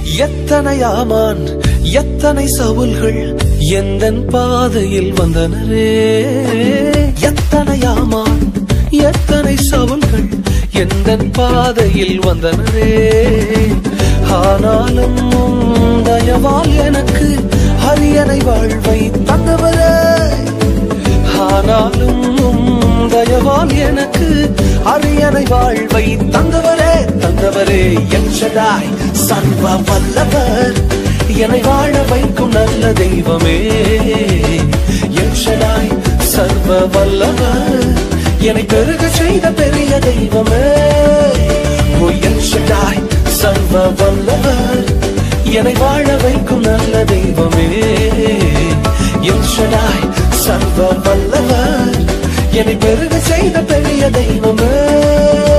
எத்தனை ஆமான் எத்தனை சவுல்கள் எந்தன் பாதையில் வந்தனரே எத்தனை ஆமான் எத்தனை சவுல்கள் எந்தன் பாதையில் வந்தனரே ஆனாலும் உம் தயவால் எனக்கு அரியணை வாழ்வை தந்தவரே ஆனாலும் உம் தயவால் எனக்கு அரியணை வாழ்வை தந்தவரே தந்தவரே என்ஷடாய் சர்வ வல்லவர் என்னை வாழ வைக்கும் நல்ல தெய்வமே என்ஷடாய் சர்வ வல்லவர் என்னை பெருக செய்த பெரிய தெய்வமே ஓ என்ஷடாய் சர்வ வல்லவர் என்னை வாழ வைக்கும் நல்ல தெய்வமே என்ஷடாய் சர்வ வல்லவர் என்னை பெருக செய்த பெரிய தெய்வமே